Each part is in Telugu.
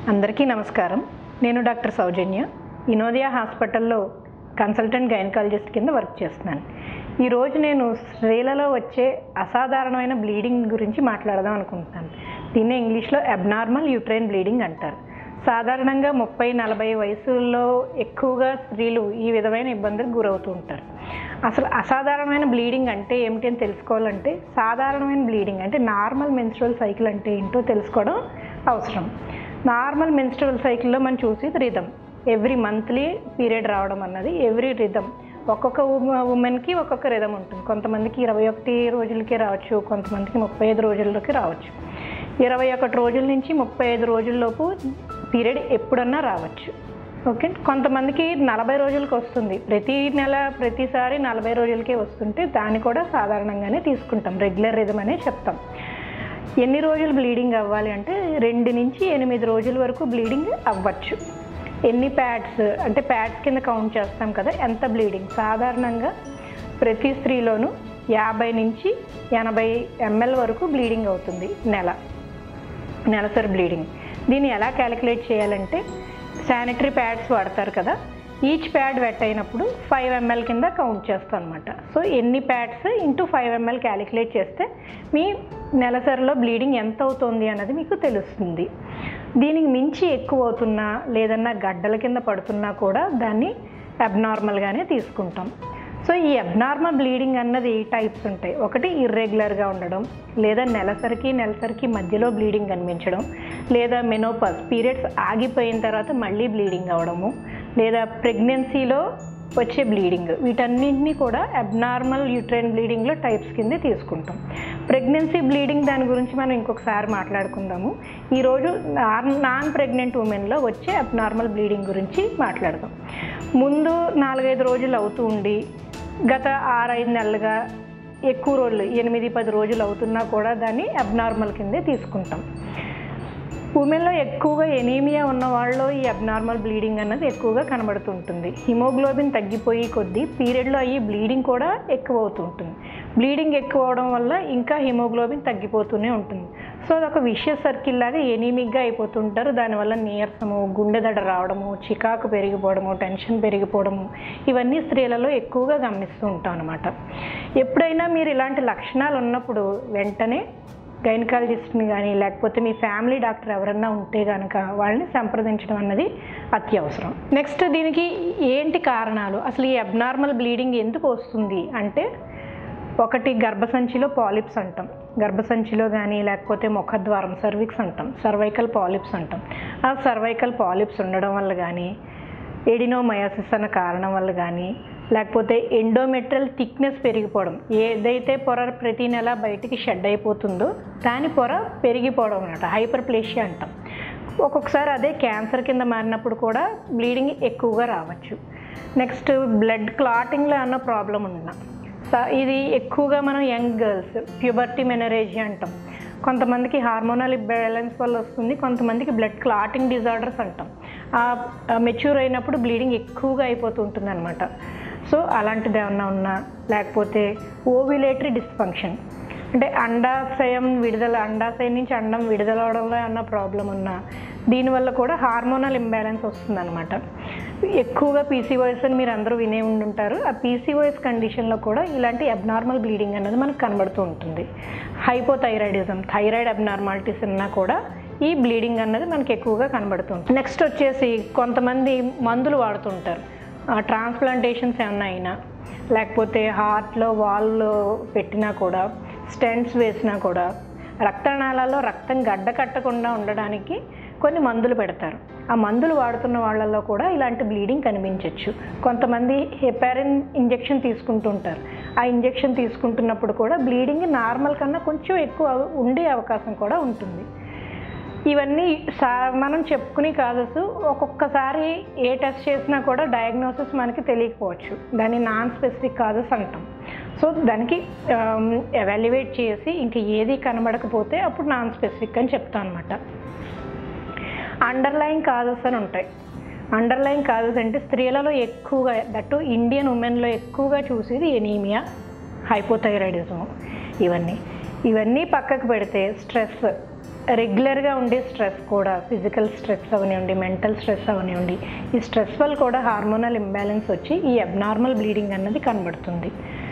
అందరికీ నమస్కారం నేను డాక్టర్ సౌజన్య ఇనోదియా హాస్పిటల్లో కన్సల్టెంట్ గైనకాలజిస్ట్ కింద వర్క్ చేస్తున్నాను ఈరోజు నేను స్త్రీలలో వచ్చే అసాధారణమైన బ్లీడింగ్ గురించి మాట్లాడదాం అనుకుంటున్నాను దీన్ని ఇంగ్లీష్లో అబ్నార్మల్ యూట్రైన్ బ్లీడింగ్ అంటారు సాధారణంగా ముప్పై నలభై వయసుల్లో ఎక్కువగా స్త్రీలు ఈ విధమైన ఇబ్బందులకు గురవుతూ ఉంటారు అసలు అసాధారణమైన బ్లీడింగ్ అంటే ఏమిటి అని తెలుసుకోవాలంటే సాధారణమైన బ్లీడింగ్ అంటే నార్మల్ మెన్స్ట్రువల్ సైకిల్ అంటే ఏంటో తెలుసుకోవడం అవసరం నార్మల్ మెన్స్ట్రువల్ సైకిల్లో మనం చూసేది రిధమ్ ఎవ్రీ మంత్లీ పీరియడ్ రావడం అన్నది ఎవ్రీ రిధమ్ ఒక్కొక్క ఉమెన్కి ఒక్కొక్క రిధం ఉంటుంది కొంతమందికి ఇరవై ఒకటి రోజులకి రావచ్చు కొంతమందికి ముప్పై ఐదు రోజుల్లోకి రావచ్చు ఇరవై ఒకటి రోజుల నుంచి ముప్పై ఐదు రోజుల్లోపు పీరియడ్ ఎప్పుడన్నా రావచ్చు ఓకే కొంతమందికి నలభై రోజులకి వస్తుంది ప్రతి నెల ప్రతిసారి నలభై రోజులకే వస్తుంటే దాన్ని కూడా సాధారణంగానే తీసుకుంటాం రెగ్యులర్ రిధం అనే చెప్తాం ఎన్ని రోజులు బ్లీడింగ్ అవ్వాలి అంటే రెండు నుంచి ఎనిమిది రోజుల వరకు బ్లీడింగ్ అవ్వచ్చు ఎన్ని ప్యాడ్స్ అంటే ప్యాడ్స్ కింద కౌంట్ చేస్తాం కదా ఎంత బ్లీడింగ్ సాధారణంగా ప్రతి స్త్రీలోనూ యాభై నుంచి ఎనభై ఎంఎల్ వరకు బ్లీడింగ్ అవుతుంది నెల నెలసరి బ్లీడింగ్ దీన్ని ఎలా క్యాలిక్యులేట్ చేయాలంటే శానిటరీ ప్యాడ్స్ వాడతారు కదా ఈచ్ ప్యాడ్ వెట్ అయినప్పుడు ఫైవ్ ఎంఎల్ కింద కౌంట్ చేస్తాం అనమాట సో ఎన్ని pads into five M L calculate చేస్తే మీ నెలసరిలో బ్లీడింగ్ ఎంత అవుతుంది అన్నది మీకు తెలుస్తుంది దీనికి మించి ఎక్కువ అవుతున్నా లేదన్నా గడ్డల కింద పడుతున్నా కూడా దాన్ని అబ్నార్మల్గానే తీసుకుంటాం సో ఈ అబ్నార్మల్ బ్లీడింగ్ అన్నది టైప్స్ ఉంటాయి ఒకటి ఇర్రెగ్యులర్గా ఉండడం లేదా నెలసరికి నెలసరికి మధ్యలో బ్లీడింగ్ కనిపించడం లేదా మెనోపాస్ పీరియడ్స్ ఆగిపోయిన తర్వాత మళ్ళీ బ్లీడింగ్ అవడము లేదా ప్రెగ్నెన్సీలో వచ్చే బ్లీడింగ్ వీటన్నింటినీ కూడా అబ్నార్మల్ యూట్రైన్ బ్లీడింగ్లో టైప్స్ కింద తీసుకుంటాం ప్రెగ్నెన్సీ బ్లీడింగ్ దాని గురించి మనం ఇంకొకసారి మాట్లాడుకుందాము ఈరోజు నాన్ ప్రెగ్నెంట్ ఉమెన్లో వచ్చే అబ్నార్మల్ బ్లీడింగ్ గురించి మాట్లాడదాం ముందు నాలుగైదు రోజులు అవుతూ ఉండి గత ఆరైదు నెలలుగా ఎక్కువ రోజులు ఎనిమిది పది రోజులు అవుతున్నా కూడా దాన్ని అబ్నార్మల్ కిందే తీసుకుంటాం ఉమెన్లో ఎక్కువగా ఎనీమియా ఉన్న వాళ్ళలో ఈ అబ్నార్మల్ బ్లీడింగ్ అన్నది ఎక్కువగా కనబడుతుంటుంది హిమోగ్లోబిన్ తగ్గిపోయి కొద్దీ పీరియడ్లో అయ్యి బ్లీడింగ్ కూడా ఎక్కువ అవుతుంటుంది బ్లీడింగ్ ఎక్కువ అవడం వల్ల ఇంకా హిమోగ్లోబిన్ తగ్గిపోతూనే ఉంటుంది సో అదొక విషయ సర్కిల్ లాగా ఎనీమిక్గా అయిపోతుంటారు దానివల్ల నీరసము గుండె దడ రావడము చికాకు పెరిగిపోవడము టెన్షన్ పెరిగిపోవడము ఇవన్నీ స్త్రీలలో ఎక్కువగా గమనిస్తూ ఉంటాం అనమాట ఎప్పుడైనా మీరు ఇలాంటి లక్షణాలు ఉన్నప్పుడు వెంటనే గైనకాలజిస్ట్ని కానీ లేకపోతే మీ ఫ్యామిలీ డాక్టర్ ఎవరన్నా ఉంటే కనుక వాళ్ళని సంప్రదించడం అన్నది అత్యవసరం నెక్స్ట్ దీనికి ఏంటి కారణాలు అసలు ఈ అబ్నార్మల్ బ్లీడింగ్ ఎందుకు వస్తుంది అంటే ఒకటి గర్భసంచిలో పాలిప్స్ అంటాం గర్భసంచిలో కానీ లేకపోతే ముఖద్వారం సర్విక్స్ అంటాం సర్వైకల్ పాలిప్స్ అంటాం ఆ సర్వైకల్ పాలిప్స్ ఉండడం వల్ల కానీ ఎడినోమయాసిస్ అన్న కారణం వల్ల కానీ లేకపోతే ఎండోమెట్రల్ థిక్నెస్ పెరిగిపోవడం ఏదైతే పొర ప్రతి నెల బయటికి షెడ్ అయిపోతుందో దాని పొర పెరిగిపోవడం అనమాట హైపర్ ప్లేషియా అంటాం ఒక్కొక్కసారి అదే క్యాన్సర్ కింద మారినప్పుడు కూడా బ్లీడింగ్ ఎక్కువగా రావచ్చు నెక్స్ట్ బ్లడ్ క్లాటింగ్లో అన్న ప్రాబ్లం ఉన్నా ఇది ఎక్కువగా మనం యంగ్ గర్ల్స్ ప్యూబర్టీ మెనరేజీ అంటాం కొంతమందికి హార్మోనల్ ఇంబ్యాలెన్స్ వల్ల వస్తుంది కొంతమందికి బ్లడ్ క్లాటింగ్ డిజార్డర్స్ అంటాం మెచ్యూర్ అయినప్పుడు బ్లీడింగ్ ఎక్కువగా అయిపోతుంటుంది అనమాట సో అలాంటిది ఏమన్నా ఉన్నా లేకపోతే ఓవిలేటరీ డిస్ఫంక్షన్ అంటే అండాశయం విడుదల అండాశయం నుంచి అండం విడుదల అవడంలో ఏమన్నా ప్రాబ్లం ఉన్నా దీనివల్ల కూడా హార్మోనల్ ఇంబ్యాలెన్స్ వస్తుందన్నమాట ఎక్కువగా పీసీఓఎస్ అని మీరు అందరూ వినే ఉండుంటారు ఆ పీసీఓఎస్ కండిషన్లో కూడా ఇలాంటి అబ్నార్మల్ బ్లీడింగ్ అనేది మనకు కనబడుతూ ఉంటుంది హైపోథైరాయిడిజం థైరాయిడ్ అబ్నార్మాలిటీస్ ఉన్నా కూడా ఈ బ్లీడింగ్ అన్నది మనకి ఎక్కువగా కనబడుతుంది నెక్స్ట్ వచ్చేసి కొంతమంది మందులు వాడుతుంటారు ట్రాన్స్ప్లాంటేషన్స్ ఏమన్నా అయినా లేకపోతే హార్ట్లో వాల్ పెట్టినా కూడా స్టెంట్స్ వేసినా కూడా రక్తనాళాల్లో రక్తం గడ్డ కట్టకుండా ఉండడానికి కొన్ని మందులు పెడతారు ఆ మందులు వాడుతున్న వాళ్ళల్లో కూడా ఇలాంటి బ్లీడింగ్ కనిపించవచ్చు కొంతమంది హెపారిన్ ఇంజెక్షన్ తీసుకుంటుంటారు ఆ ఇంజెక్షన్ తీసుకుంటున్నప్పుడు కూడా బ్లీడింగ్ నార్మల్ కన్నా కొంచెం ఎక్కువ ఉండే అవకాశం కూడా ఉంటుంది ఇవన్నీ సా మనం చెప్పుకుని కాజెస్ ఒక్కొక్కసారి ఏ టెస్ట్ చేసినా కూడా డయాగ్నోసిస్ మనకి తెలియకపోవచ్చు దాన్ని నాన్ స్పెసిఫిక్ కాజెస్ అంటాం సో దానికి ఎవాల్యుయేట్ చేసి ఇంక ఏది కనబడకపోతే అప్పుడు నాన్ స్పెసిఫిక్ అని చెప్తాం అనమాట అండర్లైన్ కాజెస్ అని ఉంటాయి అండర్లైన్ కాజెస్ అంటే స్త్రీలలో ఎక్కువగా దట్టు ఇండియన్ ఉమెన్లో ఎక్కువగా చూసేది ఎనీమియా హైపోథైరాయిడిజము ఇవన్నీ ఇవన్నీ పక్కకు పెడితే స్ట్రెస్ రెగ్యులర్గా ఉండే స్ట్రెస్ కూడా ఫిజికల్ స్ట్రెస్ అవనివ్వండి మెంటల్ స్ట్రెస్ అవనివ్వండి ఈ స్ట్రెస్ వల్ల కూడా హార్మోనల్ ఇంబ్యాలెన్స్ వచ్చి ఈ అబ్నార్మల్ బ్లీడింగ్ అన్నది కనబడుతుంది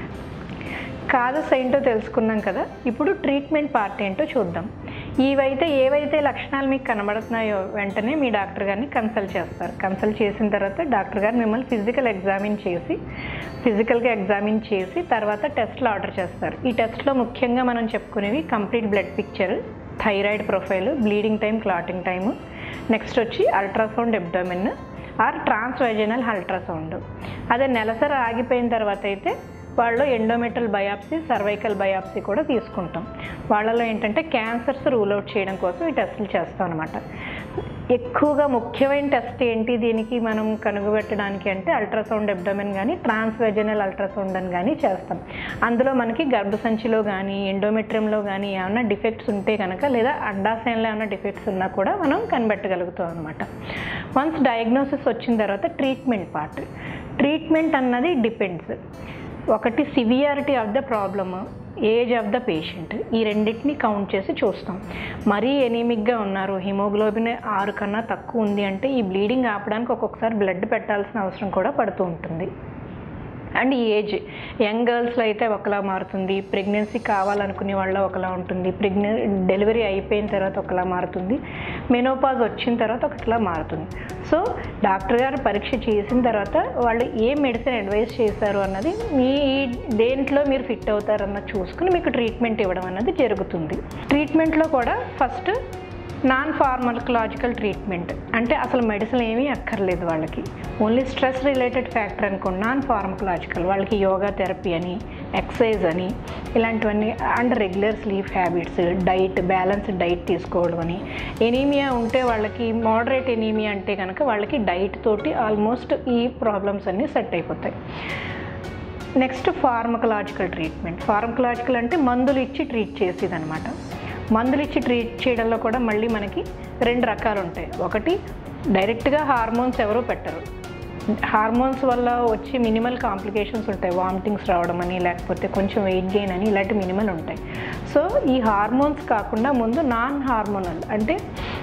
కాజెస్ ఏంటో తెలుసుకున్నాం కదా ఇప్పుడు ట్రీట్మెంట్ పార్ట్ ఏంటో చూద్దాం ఇవైతే ఏవైతే లక్షణాలు మీకు కనబడుతున్నాయో వెంటనే మీ డాక్టర్ గారిని కన్సల్ట్ చేస్తారు కన్సల్ట్ చేసిన తర్వాత డాక్టర్ గారు మిమ్మల్ని ఫిజికల్ ఎగ్జామిన్ చేసి ఫిజికల్గా ఎగ్జామిన్ చేసి తర్వాత టెస్ట్లు ఆర్డర్ చేస్తారు ఈ టెస్ట్లో ముఖ్యంగా మనం చెప్పుకునేవి complete blood picture thyroid profile bleeding time clotting time next వచ్చి ultrasound abdomen or transvaginal ultrasound అదే నెలసరి ఆగిపోయిన తర్వాత అయితే వాళ్ళు ఎండోమెటల్ బయాప్సీ సర్వైకల్ బయాప్సీ కూడా తీసుకుంటాం వాళ్ళలో ఏంటంటే క్యాన్సర్స్ రూల్ అవుట్ చేయడం కోసం ఈ టెస్టులు చేస్తాం అనమాట ఎక్కువగా ముఖ్యమైన టెస్ట్ ఏంటి దీనికి మనం కనుగొట్టడానికి అంటే అల్ట్రాసౌండ్ ఎబ్డోమెన్ కానీ ట్రాన్స్వెజనల్ అల్ట్రాసౌండ్ అని కానీ చేస్తాం అందులో మనకి గర్భసంచిలో కానీ ఎండోమెట్రియంలో కానీ ఏమైనా డిఫెక్ట్స్ ఉంటే కనుక లేదా అండాశయంలో ఏమైనా డిఫెక్ట్స్ ఉన్నా కూడా మనం కనిపెట్టగలుగుతాం అనమాట వన్స్ డయాగ్నోసిస్ వచ్చిన తర్వాత ట్రీట్మెంట్ పార్ట్ ట్రీట్మెంట్ అన్నది డిపెండ్స్ ఒకటి severity of the problem age of the patient ఈ రెండింటిని కౌంట్ చేసి చూస్తాం మరీ ఎనీమిక్గా ఉన్నారు హిమోగ్లోబిన్ ఆరు కన్నా తక్కువ ఉంది అంటే ఈ బ్లీడింగ్ ఆపడానికి ఒక్కొక్కసారి బ్లడ్ పెట్టాల్సిన అవసరం కూడా పడుతూ ఉంటుంది అండ్ ఈ ఏజ్ యంగ్ గర్ల్స్లో అయితే ఒకలా మారుతుంది ప్రెగ్నెన్సీ కావాలనుకునే వాళ్ళ ఒకలా ఉంటుంది ప్రెగ్నె డెలివరీ అయిపోయిన తర్వాత ఒకలా మారుతుంది మెనోపాజ్ వచ్చిన తర్వాత ఒకలా మారుతుంది సో డాక్టర్ గారు పరీక్ష చేసిన తర్వాత వాళ్ళు ఏ మెడిసిన్ అడ్వైస్ చేశారు అన్నది మీ దేంట్లో మీరు ఫిట్ అవుతారు అన్నది చూసుకుని మీకు ట్రీట్మెంట్ ఇవ్వడం అన్నది జరుగుతుంది ట్రీట్మెంట్లో కూడా ఫస్ట్ నాన్ ఫార్మకలాజికల్ ట్రీట్మెంట్ అంటే అసలు మెడిసిన్ ఏమీ అక్కర్లేదు వాళ్ళకి ఓన్లీ స్ట్రెస్ రిలేటెడ్ ఫ్యాక్టర్ అనుకోండి నాన్ ఫార్మకలాజికల్ వాళ్ళకి యోగా థెరపీ అని ఎక్సర్సైజ్ అని ఇలాంటివన్నీ and regular sleep habits diet balanced diet తీసుకోవడం అని ఎనీమియా ఉంటే వాళ్ళకి మోడరేట్ ఎనీమియా అంటే కనుక వాళ్ళకి డైట్ తోటి ఆల్మోస్ట్ ఈ ప్రాబ్లమ్స్ అన్నీ సెట్ అయిపోతాయి నెక్స్ట్ ఫార్మకలాజికల్ ట్రీట్మెంట్ ఫార్మకలాజికల్ అంటే మందులు ఇచ్చి ట్రీట్ చేసేది అనమాట మందులు ఇచ్చి ట్రీట్ చేయడంలో కూడా మళ్ళీ మనకి రెండు రకాలు ఉంటాయి ఒకటి డైరెక్ట్గా హార్మోన్స్ ఎవరూ పెట్టరు హార్మోన్స్ వల్ల వచ్చి మినిమల్ కాంప్లికేషన్స్ ఉంటాయి వామిటింగ్స్ రావడం అని లేకపోతే కొంచెం వెయిట్ గెయిన్ అని ఇలాంటి మినిమల్ ఉంటాయి సో ఈ హార్మోన్స్ కాకుండా ముందు నాన్ హార్మోనల్ అంటే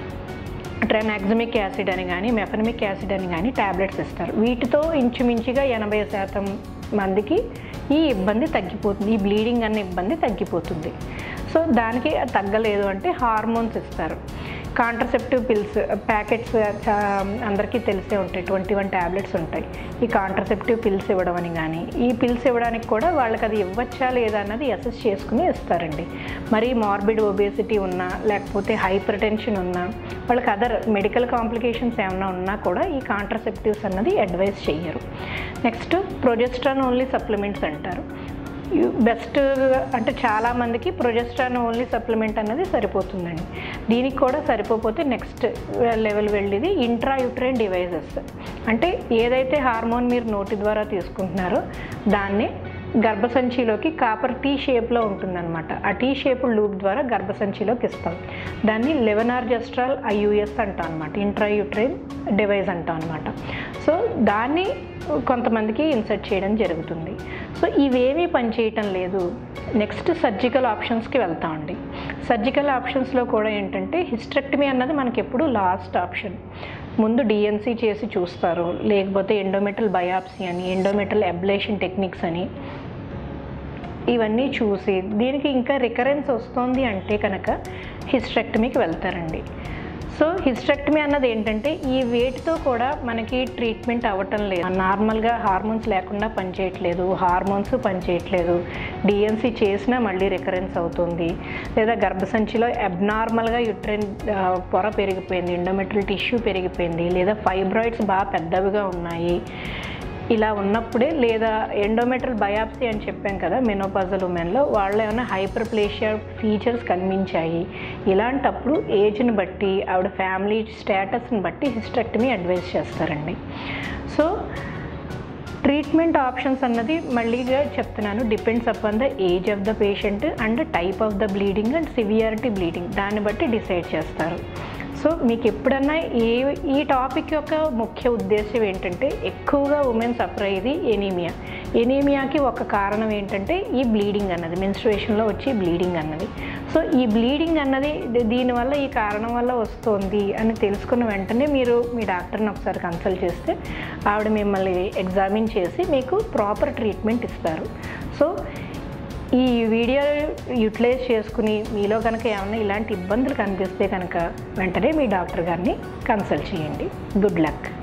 ట్రెనాక్సమిక్ యాసిడ్ అని కానీ మెఫనమిక్ యాసిడ్ అని కానీ ట్యాబ్లెట్స్ ఇస్తారు వీటితో ఇంచుమించుగా ఎనభై శాతం మందికి ఈ ఇబ్బంది తగ్గిపోతుంది ఈ బ్లీడింగ్ అనే ఇబ్బంది తగ్గిపోతుంది సో దానికి తగ్గలేదు అంటే హార్మోన్స్ ఇస్తారు కాంట్రసెప్టివ్ పిల్స్ ప్యాకెట్స్ అందరికీ తెలిసే ఉంటాయి ట్వంటీ వన్ ట్యాబ్లెట్స్ ఉంటాయి ఈ కాంట్రసెప్టివ్ పిల్స్ ఇవ్వడం అని కానీ ఈ పిల్స్ ఇవ్వడానికి కూడా వాళ్ళకి అది ఇవ్వచ్చా లేదా అన్నది అసెస్ చేసుకుని ఇస్తారండి మరి మార్బిడ్ ఒబేసిటీ ఉన్నా లేకపోతే హైపర్ టెన్షన్ ఉన్నా వాళ్ళకి అదర్ మెడికల్ కాంప్లికేషన్స్ ఏమైనా ఉన్నా కూడా ఈ కాంట్రసెప్టివ్స్ అన్నది అడ్వైస్ చెయ్యరు నెక్స్ట్ ప్రొజెస్ట్రాన్ ఓన్లీ సప్లిమెంట్స్ అంటారు బెస్ట్ అంటే చాలామందికి ప్రొజెస్ట్రాన్ ఓన్లీ సప్లిమెంట్ అన్నది సరిపోతుందండి దీనికి కూడా సరిపోతే నెక్స్ట్ లెవెల్ వెళ్ళేది ఇంట్రాయుట్రైన్ డివైజెస్ అంటే ఏదైతే హార్మోన్ మీరు నోటి ద్వారా తీసుకుంటున్నారో దాన్ని గర్భసంచిలోకి కాపర్ టీ షేప్లో ఉంటుందన్నమాట ఆ టీ షేప్ లూప్ ద్వారా గర్భసంచిలోకి ఇస్తాం దాన్ని లెవెనార్జెస్ట్రాల్ ఐయుఎస్ అంటాం అనమాట ఇంట్రాయూట్రైన్ డివైస్ అంటాం అనమాట సో దాన్ని కొంతమందికి ఇన్సర్ట్ చేయడం జరుగుతుంది సో ఇవేమీ పనిచేయటం లేదు నెక్స్ట్ సర్జికల్ ఆప్షన్స్కి వెళ్తామండి సర్జికల్ ఆప్షన్స్లో కూడా ఏంటంటే హిస్ట్రెక్టమీ అన్నది మనకి ఎప్పుడు లాస్ట్ ఆప్షన్ ముందు డిఎన్సీ చేసి చూస్తారు లేకపోతే ఎండోమెటల్ బయాప్సీ అని ఎండోమెటల్ అబ్లేషన్ టెక్నిక్స్ అని ఇవన్నీ చూసి దీనికి ఇంకా రికరెన్స్ వస్తుంది అంటే కనుక హిస్ట్రెక్టమీకి వెళ్తారండి సో హిస్ట్రెక్టమీ అన్నది ఏంటంటే ఈ వేటితో కూడా మనకి ట్రీట్మెంట్ అవ్వటం లేదు నార్మల్గా హార్మోన్స్ లేకుండా పనిచేయట్లేదు హార్మోన్స్ పనిచేయట్లేదు డిఎన్సీ చేసినా మళ్ళీ రికరెన్స్ అవుతుంది లేదా గర్భసంచిలో అబ్నార్మల్గా యుట్రైన్ పొర పెరిగిపోయింది ఎండోమెట్రల్ టిష్యూ పెరిగిపోయింది లేదా ఫైబ్రాయిడ్స్ బాగా పెద్దవిగా ఉన్నాయి ఇలా ఉన్నప్పుడే లేదా ఎండోమెట్రల్ బయాప్సీ అని చెప్పాం కదా మెనోపాజల్ ఉమెన్లో వాళ్ళు ఏమైనా హైపర్ ప్లేషియా ఫీచర్స్ కనిపించాయి ఇలాంటప్పుడు ఏజ్ని బట్టి ఆవిడ ఫ్యామిలీ స్టేటస్ని బట్టి హిస్టెక్టమీ అడ్వైస్ చేస్తారండి సో ట్రీట్మెంట్ ఆప్షన్స్ అన్నది మళ్ళీగా చెప్తున్నాను depends upon the age of the patient and type of the bleeding and severity bleeding దాన్ని బట్టి డిసైడ్ చేస్తారు సో మీకు ఎప్పుడన్నా ఏ ఈ టాపిక్ యొక్క ముఖ్య ఉద్దేశం ఏంటంటే ఎక్కువగా ఉమెన్ సఫర్ అయ్యేది ఎనీమియా ఎనీమియాకి ఒక కారణం ఏంటంటే ఈ బ్లీడింగ్ అన్నది మెన్స్ట్రుయేషన్లో వచ్చి బ్లీడింగ్ అన్నది సో ఈ బ్లీడింగ్ అన్నది ది- దీనివల్ల ఈ కారణం వల్ల వస్తుంది అని తెలుసుకున్న వెంటనే మీరు మీ డాక్టర్ని ఒకసారి కన్సల్ట్ చేస్తే ఆవిడ మిమ్మల్ని ఎగ్జామిన్ చేసి మీకు ప్రాపర్ ట్రీట్మెంట్ ఇస్తారు సో ఈ వీడియో యూటిలైజ్ చేసుకుని మీలో కనుక ఏమైనా ఇలాంటి ఇబ్బందులు కనిపిస్తే కనుక వెంటనే మీ డాక్టర్ గారిని కన్సల్ట్ చేయండి గుడ్ లక్